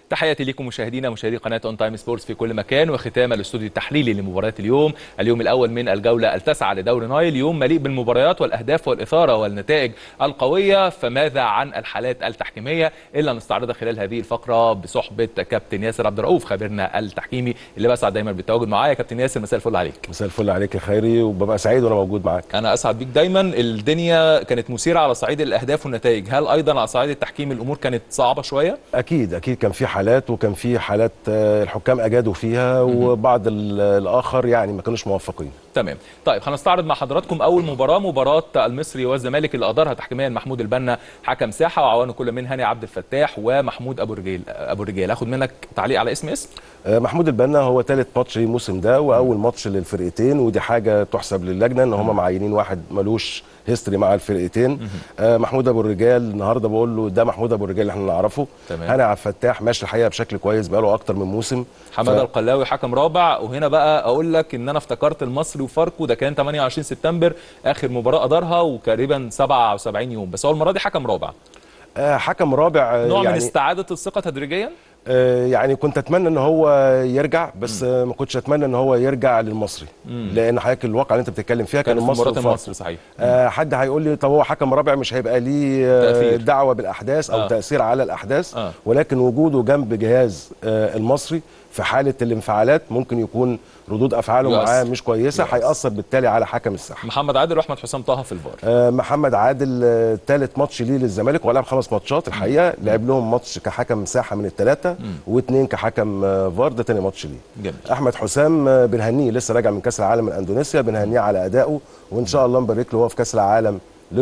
تحياتي لكم مشاهدينا مشاهدي قناه اون تايم سبورتس في كل مكان وختام الاستوديو التحليلي لمباريات اليوم اليوم الاول من الجوله التاسعه لدوري نايل يوم مليء بالمباريات والاهداف والاثاره والنتائج القويه فماذا عن الحالات التحكيميه الا نستعرضها خلال هذه الفقره بصحبه كابتن ياسر عبد الرؤوف خبيرنا التحكيمي اللي بسعد دايما بالتواجد معايا كابتن ياسر مساء الفل عليك مساء الفل عليك يا خيري وببقى سعيد وانا موجود معاك انا اسعد بيك دايما الدنيا كانت مثيره على صعيد الاهداف والنتائج هل ايضا على صعيد التحكيم الامور كانت صعبه شويه اكيد اكيد كان في حالات وكان في حالات آه، الحكام اجادوا فيها وبعض ال- الاخر يعني ما كانوش موفقين تمام طيب هنستعرض مع حضراتكم اول مباراه مباراه المصري والزمالك اللي ادارها تحكيميا محمود البنا حكم ساحه وعوانه كل من هاني عبد الفتاح ومحمود ابو رجيل ابو رجيل اخد منك تعليق على اسم اسم آه، محمود البنا هو ثالث ماتش ليه الموسم ده واول ماتش للفرقتين ودي حاجه تحسب للجنه ان هم معينين واحد ملوش هيستوري مع الفرقتين آه، محمود ابو الرجال النهارده بقول له ده محمود ابو الرجال اللي احنا نعرفه تمام. هاني عبد الفتاح ماشي الحقيقه بشكل كويس بقاله اكتر من موسم حماده ف- القلاوي حكم رابع وهنا بقى اقول لك ان انا افتكرت المصري وفاركو ده كان 28 سبتمبر اخر مباراه ادارها وتقريبا 77 يوم بس هو المره دي حكم رابع آه، حكم رابع آه، نوع من يعني استعاده الثقه تدريجيا آه، يعني كنت اتمنى ان هو يرجع بس آه، ما كنتش اتمنى ان هو يرجع للمصري لان حضرتك الواقع اللي انت بتتكلم فيها كان كان في المصري مباراه وفاركو. المصري صحيح آه، حد هيقول لي طب هو حكم رابع مش هيبقى ليه آه، تأثير. دعوه بالاحداث او آه. آه. تاثير على الاحداث آه. آه. ولكن وجوده جنب جهاز آه، المصري في حاله الانفعالات ممكن يكون ردود افعاله يؤثر. معاه مش كويسه يؤثر. هياثر بالتالي على حكم الساحه محمد عادل واحمد حسام طه في الفار آه، محمد عادل ثالث ماتش ليه للزمالك ولعب خمس ماتشات الحقيقه لعب لهم ماتش كحكم ساحه من الثلاثه واثنين كحكم آه، فار ده تاني ماتش ليه جميل احمد حسام آه، بنهنيه لسه راجع من كاس العالم من اندونيسيا بنهنيه على ادائه وان شاء الله نبارك له هو في كاس العالم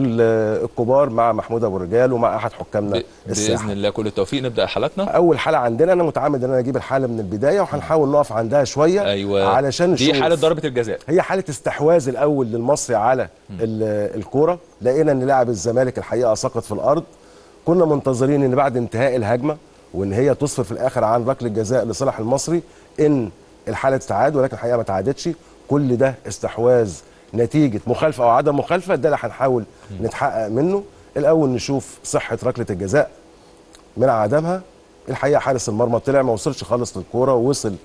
للكبار مع محمود ابو الرجال ومع احد حكامنا ب- الساحه باذن الله كل التوفيق نبدا حلقتنا اول حلقه عندنا انا متعمد ان انا اجيب الحاله من البدايه وهنحاول نقف عندها شويه ايوه علشان نشوف دي حاله ضربه الجزاء هي حاله استحواذ الاول للمصري على ال- الكوره لقينا ان لاعب الزمالك الحقيقه سقط في الارض كنا منتظرين ان بعد انتهاء الهجمه وان هي تصفر في الاخر عن ركله جزاء لصالح المصري ان الحاله تتعاد ولكن الحقيقه ما تعادتش كل ده استحواذ نتيجه مخالفه او عدم مخالفه ده اللي هنحاول نتحقق منه الاول نشوف صحه ركله الجزاء من عدمها الحقيقه حارس المرمى طلع ما وصلش خالص للكوره ووصل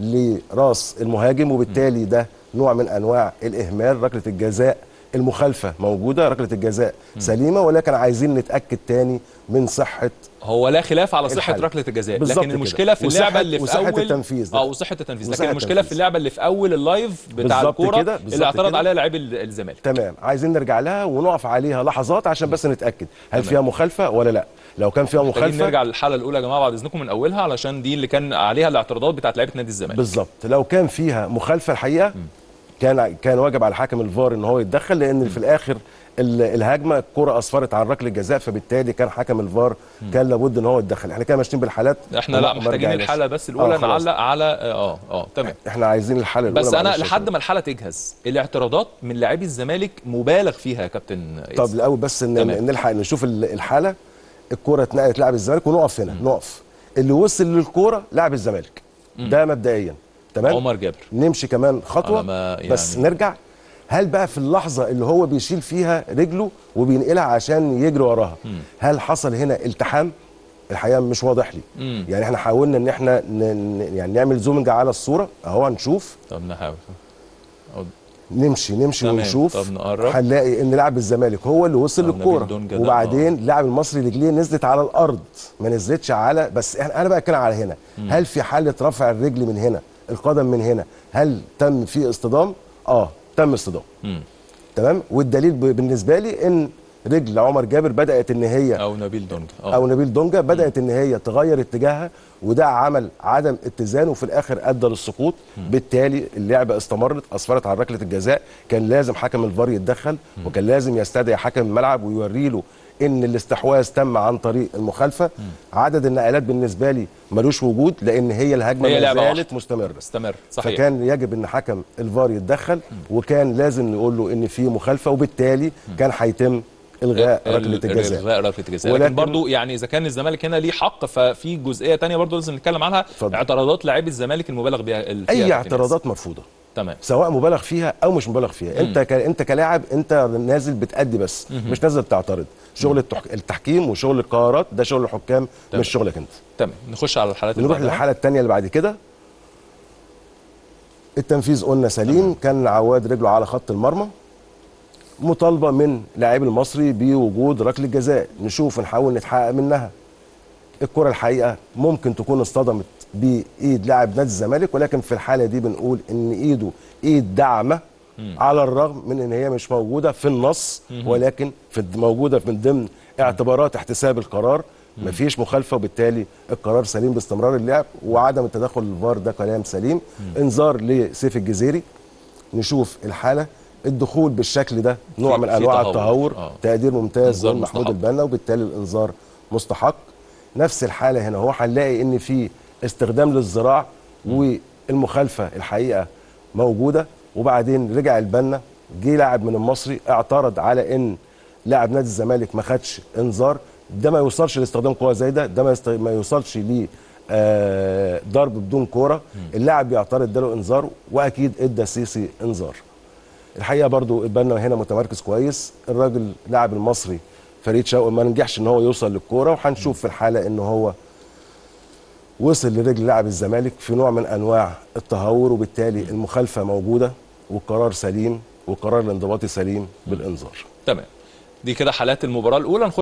لراس المهاجم وبالتالي ده نوع من انواع الاهمال ركله الجزاء المخالفه موجوده ركله الجزاء سليمه ولكن عايزين نتاكد تاني من صحه هو لا خلاف على صحه الحل. ركله الجزاء بالظبط لكن كده. المشكله في وصحة- اللعبه اللي في وصحة اول التنفيذ ده. اه وصحه التنفيذ لكن وصحة المشكله في التنفيذ. اللعبه اللي في اول اللايف بتاع بالظبط الكوره كده، بالظبط اللي اعترض كده. عليها لاعب الزمالك تمام عايزين نرجع لها ونقف عليها لحظات عشان بس نتاكد هل فيها مخالفه ولا لا لو كان فيها محتاجين مخالفه نرجع للحاله الاولى يا جماعه بعد اذنكم من اولها علشان دي اللي كان عليها الاعتراضات بتاعت لعيبه نادي الزمالك بالظبط لو كان فيها مخالفه الحقيقه كان كان واجب على حكم الفار ان هو يتدخل لان في الاخر ال- الهجمه الكره اسفرت عن ركله جزاء فبالتالي كان حكم الفار كان لابد ان هو يتدخل احنا كده ماشيين بالحالات احنا وما- لا ما محتاجين رجعناش. الحاله بس الاولى آه، خلاص. نعلق على اه اه تمام احنا عايزين الحاله الاولى بس انا معلش يا لحد شباب. ما الحاله تجهز الاعتراضات من لاعبي الزمالك مبالغ فيها يا كابتن طب إيسي. الاول بس ان تمام. نلحق نشوف ال- الحاله الكره اتنقلت لاعب الزمالك ونقف هنا نقف اللي وصل للكوره لاعب الزمالك ده مبدئيا تمام عمر جابر نمشي كمان خطوه على ما يعني- بس نرجع هل بقى في اللحظه اللي هو بيشيل فيها رجله وبينقلها عشان يجري وراها هل حصل هنا التحام الحقيقه مش واضح لي مم. يعني احنا حاولنا ان احنا ن... ن- يعني نعمل زومنج على الصوره اهو هنشوف طب نحاول أو- نمشي نمشي تمام. ونشوف طب نقرب. هنلاقي ان لاعب الزمالك هو اللي وصل أو نبيل للكوره دونجا ده، وبعدين اللاعب المصري رجليه نزلت على الارض ما نزلتش على بس إحنا- انا بقى اتكلم على هنا هل في حاله رفع الرجل من هنا القدم من هنا هل تم في اصطدام اه تم اصطدام مم. تمام والدليل ب- بالنسبه لي ان رجل عمر جابر بدات ان هي او نبيل دونج اه او نبيل دونجا بدات ان هي تغير اتجاهها وده عمل عدم اتزان وفي الاخر ادى للسقوط بالتالي اللعبه استمرت اسفرت عن ركله الجزاء كان لازم حكم الفار يتدخل وكان لازم يستدعي حكم الملعب ويوري له ان الاستحواذ تم عن طريق المخالفه عدد النقلات بالنسبه لي ملوش وجود لان هي الهجمه هي ما لعبة زالت واحدة. مستمره استمر صحيح فكان يجب ان حكم الفار يتدخل وكان لازم نقول له ان في مخالفه وبالتالي كان هيتم الغاء ال- ركله الجزاء الغاء ركله الجزاء لكن ولكن- برضو يعني اذا كان الزمالك هنا ليه حق ففي جزئيه تانية برضو لازم نتكلم عنها اتفضل. اعتراضات لاعبي الزمالك المبالغ بها ال- فيها اي كابتن اعتراضات مرفوضه تمام سواء مبالغ فيها او مش مبالغ فيها انت ك... انت كلاعب انت نازل بتأدي بس مش نازل بتعترض شغل التح... التحكيم وشغل القرارات ده شغل الحكام تمام. مش شغلك انت تمام نخش على الحالات اللي نروح بعدها. للحاله الثانيه اللي بعد كده التنفيذ قلنا سليم كان عواد رجله على خط المرمى مطالبه من لاعب المصري بوجود ركله جزاء نشوف نحاول نتحقق منها الكره الحقيقه ممكن تكون اصطدمت بايد لاعب نادي الزمالك ولكن في الحاله دي بنقول ان ايده ايد داعمه على الرغم من ان هي مش موجوده في النص ولكن في موجوده من ضمن اعتبارات احتساب القرار مفيش مخالفه وبالتالي القرار سليم باستمرار اللعب وعدم التدخل الفار ده كلام سليم انذار لسيف الجزيري نشوف الحاله الدخول بالشكل ده نوع في- من في انواع تهور. التهور آه. تقدير ممتاز إنذار من محمود مستحق. البنا وبالتالي الانذار مستحق نفس الحاله هنا هو هنلاقي ان في استخدام للذراع والمخالفه الحقيقه موجوده وبعدين رجع البنا جه لاعب من المصري اعترض على ان لاعب نادي الزمالك ما خدش انذار ده ما يوصلش لاستخدام قوه زي ده ده ما, يست... ما يوصلش ل آه، ضرب بدون كوره اللاعب بيعترض اداله انذار واكيد ادى سيسي انذار الحقيقه برضو البنا هنا متمركز كويس الراجل لاعب المصري فريد شوقي ما نجحش ان هو يوصل للكوره وهنشوف في الحاله ان هو وصل لرجل لاعب الزمالك في نوع من انواع التهور وبالتالي المخالفه موجوده والقرار سليم والقرار الانضباطي سليم بالانذار تمام دي كده حالات المباراه الاولى نخش